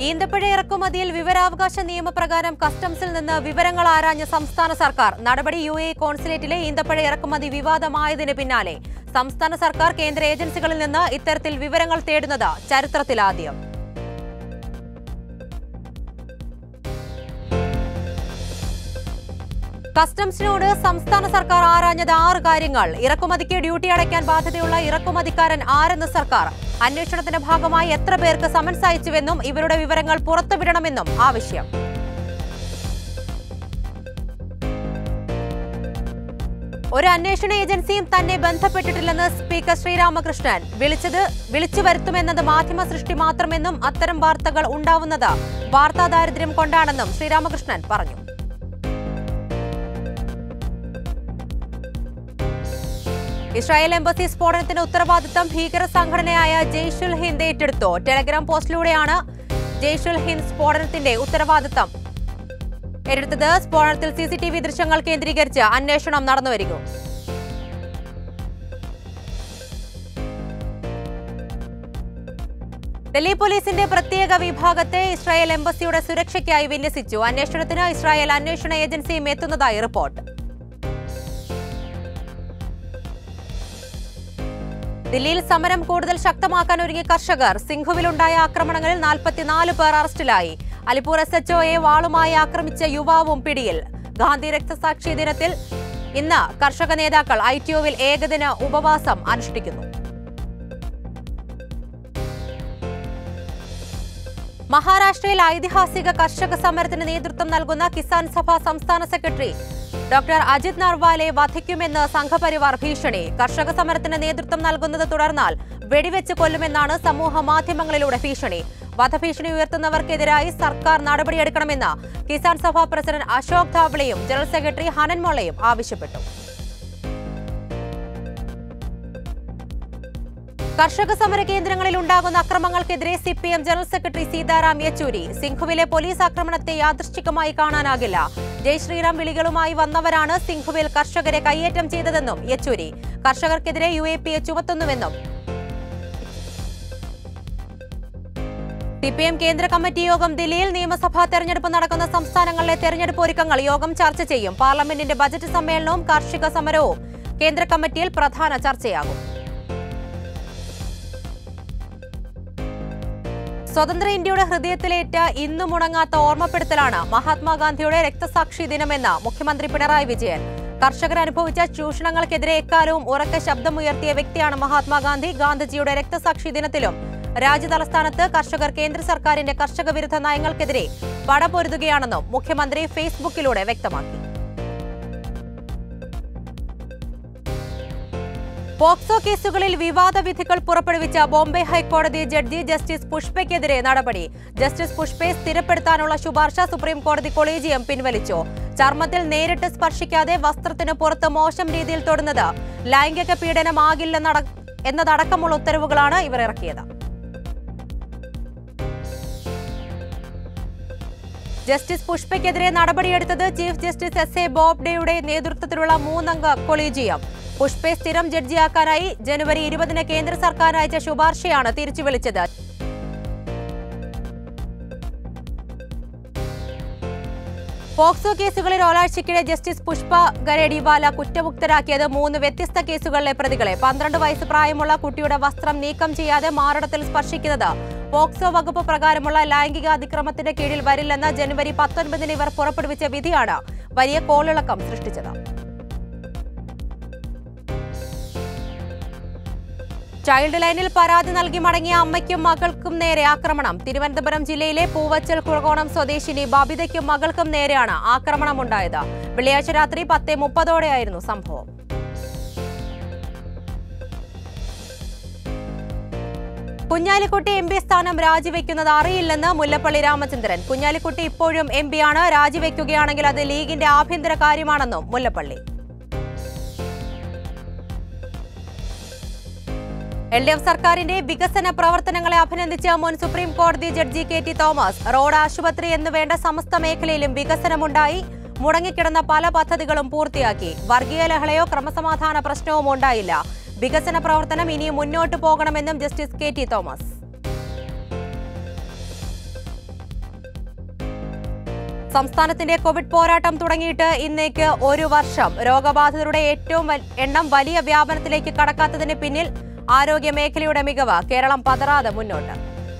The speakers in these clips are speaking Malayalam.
ഈന്തപ്പഴ ഇറക്കുമതിയിൽ വിവരാവകാശ നിയമപ്രകാരം കസ്റ്റംസിൽ നിന്ന് വിവരങ്ങൾ ആരാഞ്ഞ സംസ്ഥാന സർക്കാർ നടപടി യു എ കോൺസുലേറ്റിലെ ഈന്തപ്പഴ ഇറക്കുമതി വിവാദമായതിന് പിന്നാലെ സംസ്ഥാന സർക്കാർ കേന്ദ്ര ഏജൻസികളിൽ നിന്ന് ഇത്തരത്തിൽ വിവരങ്ങൾ തേടുന്നത് ചരിത്രത്തിലാദ്യം കസ്റ്റംസിനോട് സംസ്ഥാന സർക്കാർ ആരാഞ്ഞത് ആറ് കാര്യങ്ങൾ ഇറക്കുമതിക്ക് ഡ്യൂട്ടി അടയ്ക്കാൻ ബാധ്യതയുള്ള ഇറക്കുമതിക്കാരൻ ആരെന്ന് സർക്കാർ അന്വേഷണത്തിന്റെ ഭാഗമായി എത്ര പേർക്ക് സമൻസ് അയച്ചുവെന്നും ഇവരുടെ വിവരങ്ങൾ പുറത്തുവിടണമെന്നും ആവശ്യം ഒരു അന്വേഷണ ഏജൻസിയും തന്നെ ബന്ധപ്പെട്ടിട്ടില്ലെന്ന് സ്പീക്കർ ശ്രീരാമകൃഷ്ണൻ വിളിച്ചത് വിളിച്ചു വരുത്തുമെന്നത് മാധ്യമ സൃഷ്ടി മാത്രമെന്നും അത്തരം വാർത്തകൾ ഉണ്ടാവുന്നത് വാർത്താ ദാരിദ്ര്യം കൊണ്ടാണെന്നും ശ്രീരാമകൃഷ്ണൻ പറഞ്ഞു ഇസ്രായേൽ എംബസി സ്ഫോടനത്തിന് ഉത്തരവാദിത്തം ഭീകര സംഘടനയായ ജെയ്ഷുൽ ഹിന്ദ് ഏറ്റെടുത്തു ടെലഗ്രാം പോസ്റ്റിലൂടെയാണ് ജെയ്ഷുൽ ഹിന്ദ് സ്ഫോടനത്തിന്റെ ഉത്തരവാദിത്തം ഏറ്റെടുത്തത് സ്ഫോടനത്തിൽ സി സി ടി വി ദൃശ്യങ്ങൾ കേന്ദ്രീകരിച്ച് അന്വേഷണം നടന്നുവരികയും ഡൽഹി പോലീസിന്റെ പ്രത്യേക വിഭാഗത്തെ ഇസ്രായേൽ എംബസിയുടെ സുരക്ഷയ്ക്കായി വിന്യസിച്ചു അന്വേഷണത്തിന് ഇസ്രായേൽ അന്വേഷണ ഏജൻസിയും എത്തുന്നതായി റിപ്പോർട്ട് ദില്ലിയിൽ സമരം കൂടുതൽ ശക്തമാക്കാൻ ഒരുങ്ങിയ കർഷകർ സിംഘുവിലുണ്ടായ ആക്രമണങ്ങളിൽ നാൽപ്പത്തിനാല് പേർ അറസ്റ്റിലായി അലിപ്പൂർ എസ് എച്ച് ഒയെ വാളുമായി ആക്രമിച്ച യുവാവും പിടിയിൽ ഗാന്ധി രക്തസാക്ഷി ദിനത്തിൽ ഇന്ന് കർഷക നേതാക്കൾ ഐ ടി ഒവിൽ ഏകദിന ഉപവാസം അനുഷ്ഠിക്കുന്നു മഹാരാഷ്ട്രയിൽ ഐതിഹാസിക കർഷക സമരത്തിന് നേതൃത്വം നൽകുന്ന കിസാൻ സഭ സംസ്ഥാന സെക്രട്ടറി ഡോക്ടർ അജിത് നർവാലെ വധിക്കുമെന്ന് സംഘപരിവാർ ഭീഷണി കർഷക സമരത്തിന് നേതൃത്വം നൽകുന്നത് തുടർന്നാൽ വെടിവെച്ച് കൊല്ലുമെന്നാണ് സമൂഹ മാധ്യമങ്ങളിലൂടെ ഭീഷണി വധഭീഷണി ഉയർത്തുന്നവർക്കെതിരായി സർക്കാർ നടപടിയെടുക്കണമെന്ന് കിസാൻ സഭ പ്രസിഡന്റ് അശോക് ധാവ്ലെയും ജനറൽ സെക്രട്ടറി ഹനൻ മൊള്ളയും ആവശ്യപ്പെട്ടു കർഷക സമര കേന്ദ്രങ്ങളിൽ ഉണ്ടാകുന്ന അക്രമങ്ങൾക്കെതിരെ C P M general secretary Sitaram Yechury സിംഘുവിലെ പോലീസ് ആക്രമണത്തെ യാദൃശ്ചികമായി കാണാനാകില്ല ജയ് ശ്രീറാം വിളികളുമായി വന്നവരാണ് സിംഘുവിൽ കർഷകരെ കയ്യേറ്റം ചെയ്തതെന്നും യെച്ചൂരി കർഷകർക്കെതിരെ യു എ പി എ ചുമത്തുന്നുവെന്നും സി പി എം കേന്ദ്ര കമ്മിറ്റി യോഗം ദില്ലിയിൽ നിയമസഭാ തെരഞ്ഞെടുപ്പ് നടക്കുന്ന സംസ്ഥാനങ്ങളിലെ തെരഞ്ഞെടുപ്പ് ഒരുക്കങ്ങൾ യോഗം ചർച്ച ചെയ്യും പാർലമെന്റിന്റെ ബജറ്റ് സമ്മേളനവും കാർഷിക സമരവും കേന്ദ്ര കമ്മിറ്റിയിൽ പ്രധാന ചർച്ചയാകും സ്വതന്ത്ര ഇന്ത്യയുടെ ഹൃദയത്തിലേറ്റ ഇന്നു മുടങ്ങാത്ത ഓർമ്മപ്പെടുത്തലാണ് മഹാത്മാഗാന്ധിയുടെ രക്തസാക്ഷി ദിനമെന്ന് മുഖ്യമന്ത്രി പിണറായി വിജയൻ കർഷകർ അനുഭവിച്ച ചൂഷണങ്ങൾക്കെതിരെ എക്കാലവും ഉറക്കെ ശബ്ദമുയർത്തിയ വ്യക്തിയാണ് മഹാത്മാഗാന്ധി ഗാന്ധിജിയുടെ രക്തസാക്ഷി ദിനത്തിലും രാജ്യതലസ്ഥാനത്ത് കർഷകർ കേന്ദ്ര സർക്കാരിന്റെ കർഷക വിരുദ്ധ നയങ്ങൾക്കെതിരെ പടപൊരുതുകയാണെന്നും മുഖ്യമന്ത്രി ഫേസ്ബുക്കിലൂടെ വ്യക്തമാക്കി പോക്സോ കേസുകളിൽ വിവാദ വിധികൾ പുറപ്പെടുവിച്ച ബോംബെ ഹൈക്കോടതി ജഡ്ജി ജസ്റ്റിസ് പുഷ്പയ്ക്കെതിരെ നടപടി ജസ്റ്റിസ് പുഷ്പയെ സ്ഥിരപ്പെടുത്താനുള്ള ശുപാർശ സുപ്രീം കോടതി കൊളീജിയം പിൻവലിച്ചു ചർമ്മത്തിൽ നേരിട്ട് സ്പർശിക്കാതെ വസ്ത്രത്തിന് പുറത്ത് മോശം രീതിയിൽ തൊടുന്നത് ലൈംഗിക പീഡനമാകില്ലെന്നട എന്നതടക്കമുള്ള ഉത്തരവുകളാണ് ഇവർ ഇറക്കിയത് ജസ്റ്റിസ് പുഷ്പയ്ക്കെതിരെ നടപടിയെടുത്തത് ചീഫ് ജസ്റ്റിസ് എസ് എ ബോബ്ഡെയുടെ നേതൃത്വത്തിലുള്ള മൂന്നംഗ കൊളീജിയം പുഷ്പയെ സ്ഥിരം ജഡ്ജിയാക്കാനായി ജനുവരി ഇരുപതിന് കേന്ദ്ര സർക്കാർ അയച്ച ശുപാർശയാണ് തിരിച്ചു വിളിച്ചത് പോക്സോ കേസുകളിൽ ഒരാഴ്ചക്കിടെ ജസ്റ്റിസ് പുഷ്പ ഗരഡിവാല കുറ്റമുക്തരാക്കിയത് മൂന്ന് വ്യത്യസ്ത കേസുകളിലെ പ്രതികളെ പന്ത്രണ്ട് വയസ്സ് പ്രായമുള്ള കുട്ടിയുടെ വസ്ത്രം നീക്കം ചെയ്യാതെ മാറിടത്തിൽ സ്പർശിക്കുന്നത് പോക്സോ വകുപ്പ് പ്രകാരമുള്ള ലൈംഗിക അതിക്രമത്തിന്റെ കീഴിൽ വരില്ലെന്ന് ജനുവരി പത്തൊൻപതിന് ഇവർ പുറപ്പെടുവിച്ച വിധിയാണ് വലിയ കോളിളക്കം സൃഷ്ടിച്ചത് ചൈൽഡ് ലൈനിൽ പരാതി നൽകി മടങ്ങിയ അമ്മയ്ക്കും മകൾക്കും നേരെ ആക്രമണം തിരുവനന്തപുരം ജില്ലയിലെ പൂവച്ചൽ കുഴകോണം സ്വദേശിനി ബബിതയ്ക്കും മകൾക്കും നേരെയാണ് ആക്രമണമുണ്ടായത് വെള്ളിയാഴ്ച രാത്രി പത്തേ മുപ്പതോടെയായിരുന്നു സംഭവം കുഞ്ഞാലിക്കുട്ടി എം പി സ്ഥാനം രാജിവെക്കുന്നത് അറിയില്ലെന്ന് മുല്ലപ്പള്ളി രാമചന്ദ്രൻ കുഞ്ഞാലിക്കുട്ടി ഇപ്പോഴും എം പിയാണ് രാജിവെക്കുകയാണെങ്കിൽ അത് ലീഗിന്റെ ആഭ്യന്തര കാര്യമാണെന്നും മുല്ലപ്പള്ളി എൽ ഡി എഫ് സർക്കാരിന്റെ വികസന പ്രവർത്തനങ്ങളെ അഭിനന്ദിച്ച മുൻ സുപ്രീം കോടതി judge K T Thomas road ആശുപത്രി എന്ന് വേണ്ട സമസ്ത മേഖലയിലും വികസനമുണ്ടായി മുടങ്ങിക്കിടന്ന പല പദ്ധതികളും പൂർത്തിയാക്കി വർഗീയ ലഹളയോ ക്രമസമാധാന പ്രശ്നവും ഉണ്ടായില്ല വികസന പ്രവർത്തനം ഇനിയും മുന്നോട്ട് പോകണമെന്നും ജസ്റ്റിസ് കെ ടി തോമസ് സംസ്ഥാനത്തിന്റെ കോവിഡ് പോരാട്ടം തുടങ്ങിയിട്ട് ഇന്നേക്ക് ഒരു വർഷം രോഗബാധിതരുടെ ഏറ്റവും വൽ- എണ്ണം വലിയ വ്യാപനത്തിലേക്ക് കടക്കാത്തതിന് പിന്നിൽ ആരോഗ്യ മേഖലയുടെ മികവ് കേരളം പതറാതെ മുന്നോട്ട്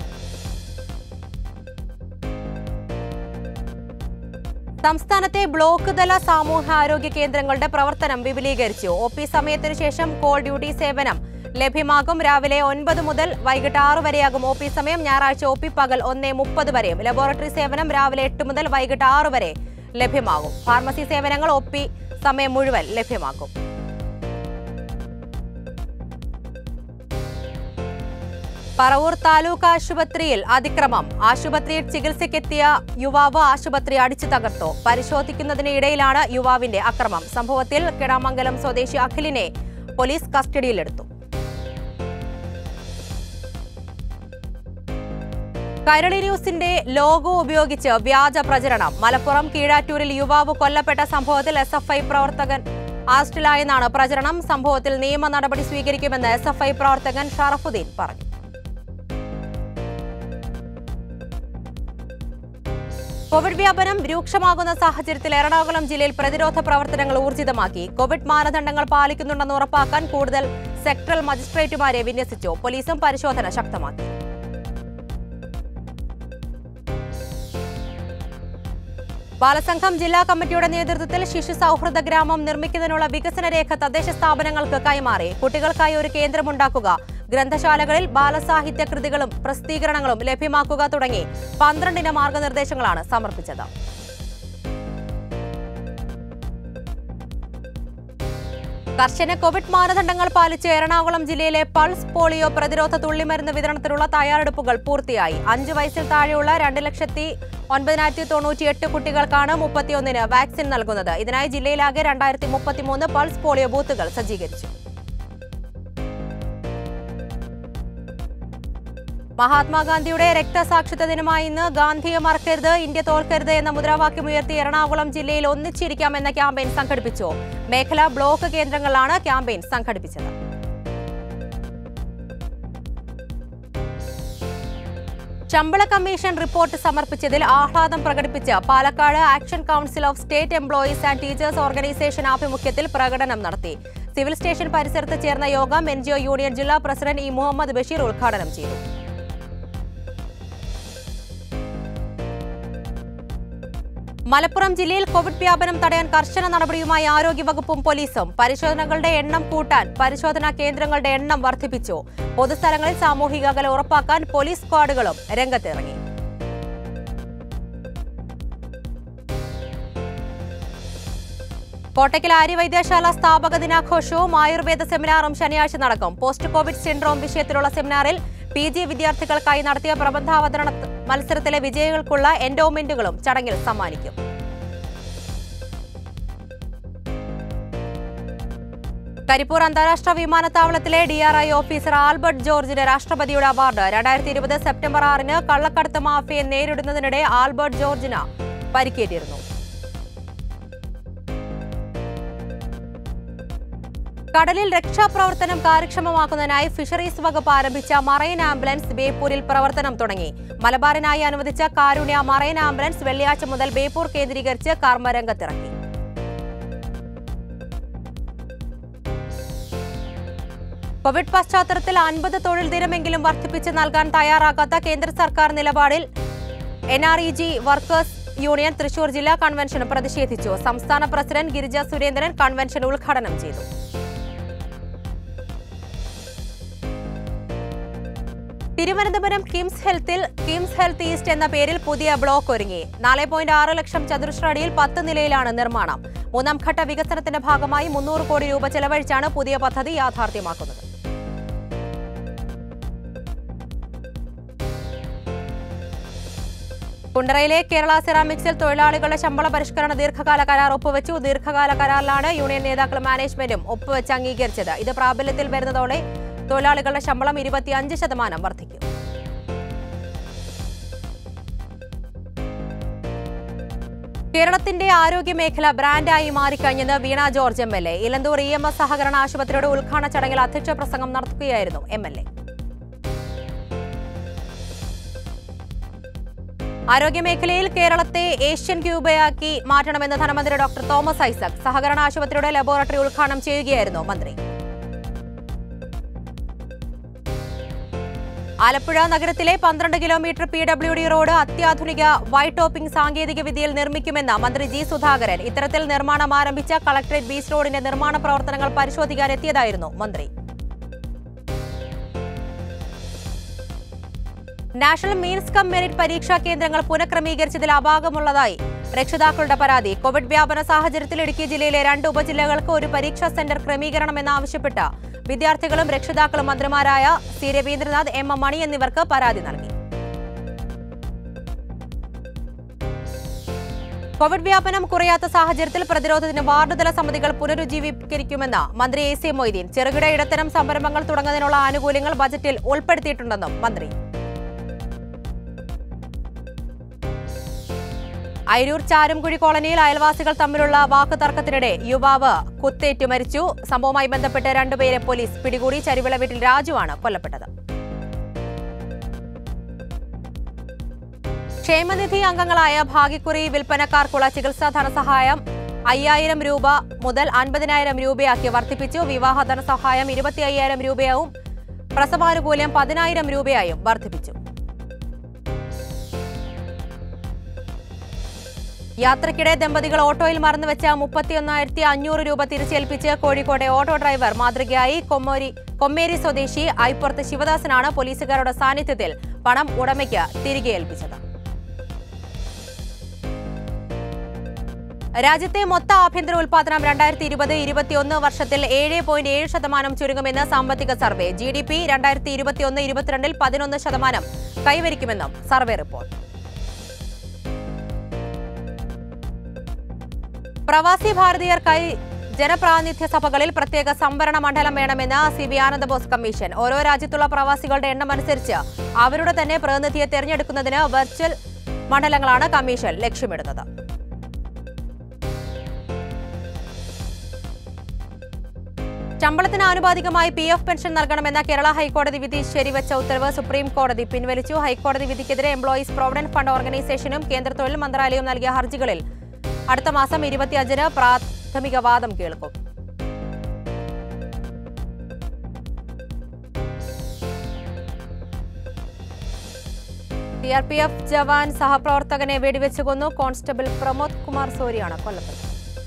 സംസ്ഥാനത്തെ ബ്ലോക്ക് തല സാമൂഹ്യാരോഗ്യ കേന്ദ്രങ്ങളുടെ പ്രവർത്തനം വിപുലീകരിച്ചു ഒ പി സമയത്തിനു ശേഷം കോൾ ഡ്യൂട്ടി സേവനം ലഭ്യമാകും രാവിലെ ഒൻപത് മുതൽ വൈകിട്ട് ആറ് വരെയാകും ഒ പി സമയം ഞായറാഴ്ച ഒ പി പകൽ ഒന്നേ മുപ്പത് വരെയും ലബോറട്ടറി സേവനം രാവിലെ എട്ട് മുതൽ വൈകിട്ട് ആറ് വരെ ലഭ്യമാകും ഫാർമസി സേവനങ്ങൾ ഒ പി സമയം മുഴുവൻ ലഭ്യമാക്കും പറവൂർ താലൂക്ക് ആശുപത്രിയിൽ അതിക്രമം ആശുപത്രിയിൽ ചികിത്സയ്ക്കെത്തിയ യുവാവ് ആശുപത്രി അടിച്ചു തകർത്തു പരിശോധിക്കുന്നതിനിടയിലാണ് യുവാവിന്റെ അക്രമം സംഭവത്തിൽ കിടാമംഗലം സ്വദേശി അഖിലിനെ പോലീസ് കസ്റ്റഡിയിലെടുത്തു കൈരളി ന്യൂസിന്റെ ലോഗോ ഉപയോഗിച്ച് വ്യാജ പ്രചരണം മലപ്പുറം കീഴാറ്റൂരിൽ യുവാവ് കൊല്ലപ്പെട്ട സംഭവത്തിൽ എസ് എഫ് ഐ പ്രവർത്തകൻ അറസ്റ്റിലായെന്നാണ് പ്രചരണം സംഭവത്തിൽ നിയമ നടപടി സ്വീകരിക്കുമെന്ന് എസ് എഫ് ഐ പ്രവർത്തകൻ ഷറഫുദ്ദീൻ പറഞ്ഞു കോവിഡ് വ്യാപനം രൂക്ഷമാകുന്ന സാഹചര്യത്തിൽ എറണാകുളം ജില്ലയിൽ പ്രതിരോധ പ്രവർത്തനങ്ങൾ ഊർജിതമാക്കി കോവിഡ് മാനദണ്ഡങ്ങൾ പാലിക്കുന്നുണ്ടെന്ന് ഉറപ്പാക്കാൻ കൂടുതൽ സെക്ടറൽ മജിസ്ട്രേറ്റുമാരെ വിന്യസിച്ചു പോലീസും പരിശോധന ശക്തമാക്കി ബാലസംഘം ജില്ലാ കമ്മിറ്റിയുടെ നേതൃത്വത്തിൽ ശിശു സൗഹൃദ ഗ്രാമം നിർമ്മിക്കുന്നതിനുള്ള വികസന രേഖ തദ്ദേശ സ്ഥാപനങ്ങൾക്ക് കൈമാറി കുട്ടികൾക്കായി ഒരു കേന്ദ്രമുണ്ടാക്കുക ഗ്രന്ഥശാലകളിൽ ബാലസാഹിത്യ കൃതികളും പ്രസിദ്ധീകരണങ്ങളും ലഭ്യമാക്കുക തുടങ്ങി പന്ത്രണ്ടിന മാർഗനിർദ്ദേശങ്ങളാണ് സമർപ്പിച്ചത് കർശന കോവിഡ് മാനദണ്ഡങ്ങൾ പാലിച്ച് എറണാകുളം ജില്ലയിലെ പൾസ് പോളിയോ പ്രതിരോധ തുള്ളിമരുന്ന് വിതരണത്തിനുള്ള തയ്യാറെടുപ്പുകൾ പൂർത്തിയായി അഞ്ച് വയസ്സിൽ താഴെയുള്ള രണ്ട് ലക്ഷത്തി ഒൻപതിനായിരത്തി തൊണ്ണൂറ്റിയെട്ട് കുട്ടികൾക്കാണ് മുപ്പത്തിയൊന്നിന് വാക്സിൻ നൽകുന്നത് ഇതിനായി ജില്ലയിലാകെ രണ്ടായിരത്തി മുപ്പത്തിമൂന്ന് പൾസ് പോളിയോ ബൂത്തുകൾ സജ്ജീകരിച്ചു മഹാത്മാഗാന്ധിയുടെ രക്തസാക്ഷിത്വ ദിനമായി ഇന്ന് ഗാന്ധിയെ മറക്കരുത് ഇന്ത്യ തോൽക്കരുത് എന്ന മുദ്രാവാക്യം ഉയർത്തി എറണാകുളം ജില്ലയിൽ ഒന്നിച്ചിരിക്കാം എന്ന ക്യാമ്പയിൻ സംഘടിപ്പിച്ചു മേഖലാ ബ്ലോക്ക് കേന്ദ്രങ്ങളിലാണ് ക്യാമ്പയിൻ സംഘടിപ്പിച്ചത് ശമ്പള കമ്മീഷൻ റിപ്പോർട്ട് സമർപ്പിച്ചതിൽ ആഹ്ലാദം പ്രകടിപ്പിച്ച് Palakkad action council of state employees and teachers organisation ആഭിമുഖ്യത്തിൽ പ്രകടനം നടത്തി സിവിൽ സ്റ്റേഷൻ പരിസരത്ത് ചേർന്ന യോഗം എൻ യൂണിയൻ ജില്ലാ പ്രസിഡന്റ് ഇ മുഹമ്മദ് ബഷീർ ഉദ്ഘാടനം ചെയ്തു മലപ്പുറം ജില്ലയിൽ കോവിഡ് വ്യാപനം തടയാൻ കർശന നടപടിയുമായി ആരോഗ്യവകുപ്പും പോലീസും പരിശോധനകളുടെ എണ്ണം കൂട്ടാൻ പരിശോധനാ കേന്ദ്രങ്ങളുടെ എണ്ണം വർദ്ധിപ്പിച്ചു പൊതുസ്ഥലങ്ങളിൽ സാമൂഹിക അകലം ഉറപ്പാക്കാൻ പോലീസ് സ്ക്വാഡുകളും രംഗത്തിറങ്ങി കോട്ടയ്ക്കൽ ആര്യവൈദ്യശാല സ്ഥാപക ദിനാഘോഷവും ആയുർവേദ സെമിനാറും ശനിയാഴ്ച നടക്കും പോസ്റ്റ് കോവിഡ് സിൻഡ്രോം വിഷയത്തിലുള്ള സെമിനാറിൽ പി ജി വിദ്യാർത്ഥികൾക്കായി നടത്തിയ പ്രബന്ധാവതരണ മത്സരത്തിലെ വിജയികൾക്കുള്ള എൻഡോമെന്റുകളും ചടങ്ങിൽ സമ്മാനിക്കും കരിപ്പൂർ അന്താരാഷ്ട്ര വിമാനത്താവളത്തിലെ D R I officer Albert ജോർജിന് രാഷ്ട്രപതിയുടെ അവാർഡ് രണ്ടായിരത്തി ഇരുപത് സെപ്റ്റംബർ ആറിന് കള്ളക്കടത്ത് മാഫിയെ നേരിടുന്നതിനിടെ ആൽബർട്ട് ജോർജിന് പരിക്കേറ്റിരുന്നു കടലിൽ രക്ഷാപ്രവർത്തനം കാര്യക്ഷമമാക്കുന്നതിനായി ഫിഷറീസ് വകുപ്പ് ആരംഭിച്ച മറൈൻ ആംബുലൻസ് ബേപ്പൂരിൽ പ്രവർത്തനം തുടങ്ങി മലബാറിനായി അനുവദിച്ച കാരുണ്യ മറൈൻ ആംബുലൻസ് വെള്ളിയാഴ്ച മുതൽ ബേപ്പൂർ കേന്ദ്രീകരിച്ച് കർമ്മരംഗത്തിറങ്ങി കോവിഡ് പശ്ചാത്തലത്തിൽ അൻപത് തൊഴിൽ ദിനമെങ്കിലും വർദ്ധിപ്പിച്ച് നൽകാൻ തയ്യാറാകാത്ത കേന്ദ്ര സർക്കാർ നിലപാടിൽ N R E G workers union Thrissur ജില്ലാ കൺവെൻഷൻ പ്രതിഷേധിച്ചു സംസ്ഥാന പ്രസിഡന്റ് ഗിരിജ സുരേന്ദ്രൻ കൺവെൻഷൻ ഉദ്ഘാടനം ചെയ്തു തിരുവനന്തപുരം കിംസ് ഹെൽത്തിൽ കിംസ് ഹെൽത്ത് ഈസ്റ്റ് എന്ന പേരിൽ പുതിയ ബ്ലോക്ക് ഒരുങ്ങി നാല് പോയിന്റ് ആറ് ലക്ഷം ചതുരശ്ര അടിയിൽ പത്ത് നിലയിലാണ് നിർമ്മാണം മൂന്നാം ഘട്ട വികസനത്തിന്റെ ഭാഗമായി മുന്നൂറ് കോടി രൂപ ചെലവഴിച്ചാണ് പുതിയ പദ്ധതി യാഥാർത്ഥ്യമാക്കുന്നത് കുണ്ടറയിലെ കേരള സെറാമിക്സിൽ തൊഴിലാളികളുടെ ശമ്പള പരിഷ്കരണ ദീർഘകാല കരാർ ഒപ്പുവെച്ചു ദീർഘകാല കരാറിലാണ് യൂണിയൻ നേതാക്കളും മാനേജ്മെന്റും ഒപ്പുവെച്ച് അംഗീകരിച്ചത് ഇത് പ്രാബല്യത്തിൽ വരുന്നതോടെ തൊഴിലാളികളുടെ ശമ്പളം ഇരുപത്തിയഞ്ച് ശതമാനം വർദ്ധിക്കും കേരളത്തിന്റെ ആരോഗ്യ മേഖല ബ്രാൻഡായി മാറിക്കഴിഞ്ഞെന്ന് Veena George M L A Elanthoor E M S സഹകരണ ആശുപത്രിയുടെ ഉദ്ഘാടന ചടങ്ങിൽ അധ്യക്ഷ പ്രസംഗം നടത്തുകയായിരുന്നു എം എൽ എ ആരോഗ്യമേഖലയിൽ കേരളത്തെ ഏഷ്യൻ ക്യൂബയാക്കി മാറ്റണമെന്ന് ധനമന്ത്രി ഡോക്ടർ തോമസ് ഐസക് സഹകരണ ആശുപത്രിയുടെ ലബോറട്ടറി ഉദ്ഘാടനം ചെയ്യുകയായിരുന്നു മന്ത്രി ആലപ്പുഴ നഗരത്തിലെ പന്ത്രണ്ട് kilometre P W D road അത്യാധുനിക വൈറ്റ് ടോപ്പിംഗ് സാങ്കേതിക വിദ്യയിൽ നിർമ്മിക്കുമെന്ന് മന്ത്രി ജി സുധാകരൻ ഇത്തരത്തിൽ നിർമ്മാണം ആരംഭിച്ച കളക്ടറേറ്റ് ബീച്ച് റോഡിന്റെ നിർമ്മാണ പ്രവർത്തനങ്ങൾ പരിശോധിക്കാൻ എത്തിയതായിരുന്നു മന്ത്രി നാഷണൽ മീൻസ് കം മെറിറ്റ് പരീക്ഷാ കേന്ദ്രങ്ങൾ പുനഃക്രമീകരിച്ചതിൽ അപാകമുള്ളതായി രക്ഷിതാക്കളുടെ പരാതി കോവിഡ് വ്യാപന സാഹചര്യത്തിൽ ഇടുക്കി ജില്ലയിലെ രണ്ട് ഉപജില്ലകൾക്ക് ഒരു പരീക്ഷാ സെന്റർ ക്രമീകരണമെന്നാവശ്യപ്പെട്ട് വിദ്യാർത്ഥികളും രക്ഷിതാക്കളും മന്ത്രിമാരായ C Raveendranath M M Mani എന്നിവർക്ക് പരാതി നൽകി കോവിഡ് വ്യാപനം കുറയാത്ത സാഹചര്യത്തിൽ പ്രതിരോധത്തിന് വാർഡുതല സമിതികൾ പുനരുജ്ജീവിപ്പിക്കുമെന്ന് മന്ത്രി എ സി മൊയ്തീൻ ചെറുകിട ഇടത്തരം സംരംഭങ്ങൾ തുടങ്ങുന്നതിനുള്ള ആനുകൂല്യങ്ങൾ ബജറ്റിൽ ഉൾപ്പെടുത്തിയിട്ടുണ്ടെന്നും മന്ത്രി അയിരൂർ ചാരുംകുഴി കോളനിയിൽ അയൽവാസികൾ തമ്മിലുള്ള വാക്കുതർക്കത്തിനിടെ യുവാവ് കുത്തേറ്റു മരിച്ചു സംഭവവുമായി ബന്ധപ്പെട്ട് രണ്ടുപേരെ പോലീസ് പിടികൂടി ചരിവിള വീട്ടിൽ രാജുവാണ് കൊല്ലപ്പെട്ടത് ക്ഷേമനിധി അംഗങ്ങളായ ഭാഗ്യക്കുറി വിൽപ്പനക്കാർക്കുള്ള ചികിത്സാ ധനസഹായം അയ്യായിരം രൂപ മുതൽ അൻപതിനായിരം രൂപയാക്കി വർദ്ധിപ്പിച്ചു വിവാഹ ധനസഹായം ഇരുപത്തി അയ്യായിരം രൂപയാവും പ്രസവാനുകൂല്യം പതിനായിരം രൂപയായും വർദ്ധിപ്പിച്ചു യാത്രക്കിടെ ദമ്പതികൾ ഓട്ടോയിൽ മറന്നുവെച്ച മുപ്പത്തിയൊന്നായിരത്തി അഞ്ഞൂറ് രൂപ തിരിച്ചേൽപ്പിച്ച് കോഴിക്കോട്ടെ ഓട്ടോ ഡ്രൈവർ മാതൃകയായി കൊമ്മോരി കൊമ്മേരി സ്വദേശി ഐപ്പുറത്ത് ശിവദാസനാണ് പോലീസുകാരുടെ സാന്നിധ്യത്തിൽ പണം ഉടമയ്ക്ക് തിരികെ ഏൽപ്പിച്ചത് രാജ്യത്തെ മൊത്ത ആഭ്യന്തര ഉൽപാദനം രണ്ടായിരത്തി ഇരുപത് ഇരുപത്തിയൊന്ന് വർഷത്തിൽ ഏഴ് പോയിന്റ് ഏഴ് ശതമാനം ചുരുങ്ങുമെന്ന് സാമ്പത്തിക സർവേ ജി ഡി പി രണ്ടായിരത്തി ഇരുപത്തിയൊന്ന് ഇരുപത്തിരണ്ടിൽ പതിനൊന്ന് ശതമാനം കൈവരിക്കുമെന്നും സർവേ റിപ്പോർട്ട് പ്രവാസി ഭാരതീയർക്കായി ജനപ്രാതിനിധ്യ സഭകളിൽ പ്രത്യേക സംവരണ മണ്ഡലം വേണമെന്ന് സി ബി ആനന്ദബോസ് കമ്മീഷൻ ഓരോ രാജ്യത്തുള്ള പ്രവാസികളുടെ എണ്ണം അനുസരിച്ച് അവരുടെ തന്നെ പ്രതിനിധിയെ തെരഞ്ഞെടുക്കുന്നതിന് വെർച്വൽ മണ്ഡലങ്ങളാണ് കമ്മീഷൻ ലക്ഷ്യമിടുന്നത് ശമ്പളത്തിന് ആനുപാതികമായി പി എഫ് പെൻഷൻ നൽകണമെന്ന കേരള ഹൈക്കോടതി വിധി ശരിവച്ച ഉത്തരവ് സുപ്രീം കോടതി പിൻവലിച്ചു ഹൈക്കോടതി വിധിക്കെതിരെ എംപ്ലോയീസ് പ്രോവിഡന്റ് ഫണ്ട് ഓർഗനൈസേഷനും കേന്ദ്ര തൊഴിൽ മന്ത്രാലയവും നൽകിയ ഹർജികളിൽ അടുത്ത മാസം ഇരുപത്തിയഞ്ചിന് പ്രാഥമിക വാദം കേൾക്കും സി ആർ പി എഫ് ജവാൻ സഹപ്രവർത്തകനെ വെടിവെച്ച് കൊന്നു കോൺസ്റ്റബിൾ പ്രമോദ് കുമാർ സോരിയാണ് കൊല്ലപ്പെട്ടത്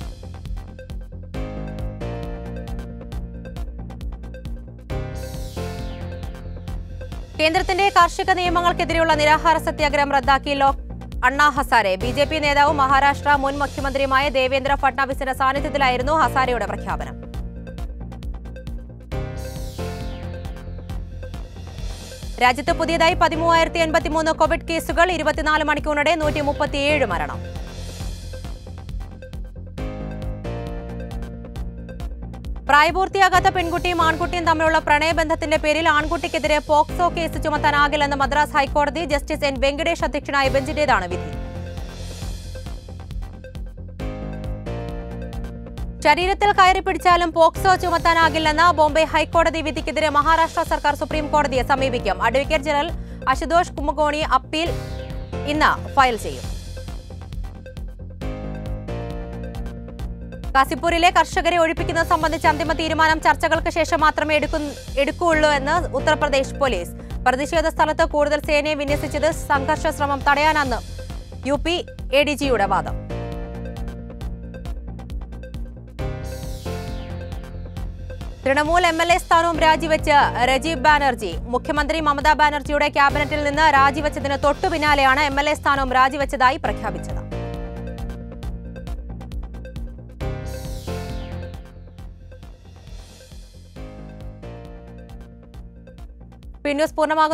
കേന്ദ്രത്തിന്റെ കാർഷിക നിയമങ്ങൾക്കെതിരെയുള്ള നിരാഹാര സത്യാഗ്രഹം റദ്ദാക്കി ലോക് അണ്ണാ ഹസാരെ ബി ജെ പി നേതാവും മഹാരാഷ്ട്ര മുൻ മുഖ്യമന്ത്രിയുമായ ദേവേന്ദ്ര ഫട്നാവിസിന്റെ സാന്നിധ്യത്തിലായിരുന്നു ഹസാരെയുടെ പ്രഖ്യാപനം രാജ്യത്ത് പുതിയതായി പതിമൂവായിരത്തി എൺപത്തിമൂന്ന് കോവിഡ് കേസുകൾ ഇരുപത്തിനാല് മണിക്കൂറിനിടെ നൂറ്റി മുപ്പത്തിയേഴ് മരണം പ്രായപൂർത്തിയാകാത്ത പെൺകുട്ടിയും ആൺകുട്ടിയും തമ്മിലുള്ള പ്രണയബന്ധത്തിന്റെ പേരിൽ ആൺകുട്ടിക്കെതിരെ പോക്സോ കേസ് ചുമത്താനാകില്ലെന്ന് മദ്രാസ് ഹൈക്കോടതി ജസ്റ്റിസ് എൻ വെങ്കടേഷ് അധ്യക്ഷനായ ബെഞ്ചിന്റേതാണ് വിധി ശരീരത്തിൽ കയറി പിടിച്ചാലും പോക്സോ ചുമത്താനാകില്ലെന്ന ബോംബെ ഹൈക്കോടതി വിധിക്കെതിരെ മഹാരാഷ്ട്ര സർക്കാർ സുപ്രീം കോടതിയെ സമീപിക്കും advocate general Ashutosh Kumbhakoni appeal ഇന്ന് ഫയൽ ചെയ്യും കാസിപ്പൂരിലെ കർഷകരെ ഒഴിപ്പിക്കുന്നത് സംബന്ധിച്ച് അന്തിമ തീരുമാനം ചർച്ചകൾക്ക് ശേഷം മാത്രമേ എടുക്കു- എടുക്കുകയുള്ളൂ എന്ന് ഉത്തർപ്രദേശ് പോലീസ് പ്രതിഷേധ സ്ഥലത്ത് കൂടുതൽ സേനയെ വിന്യസിച്ചത് സംഘർഷ ശ്രമം തടയാനെന്ന് യു പി എ ഡി ജിയുടെ വാദം തൃണമൂൽ എം എൽ എ സ്ഥാനവും രാജിവെച്ച് രജീവ് ബാനർജി മുഖ്യമന്ത്രി മമതാ ബാനർജിയുടെ ക്യാബിനറ്റിൽ നിന്ന് രാജിവെച്ചതിന് തൊട്ടു പിന്നാലെയാണ് എം എൽ എ സ്ഥാനവും രാജിവെച്ചതായി പ്രഖ്യാപിച്ചത് പി ന്യൂസ് പൂർണ്ണമാകുന്നു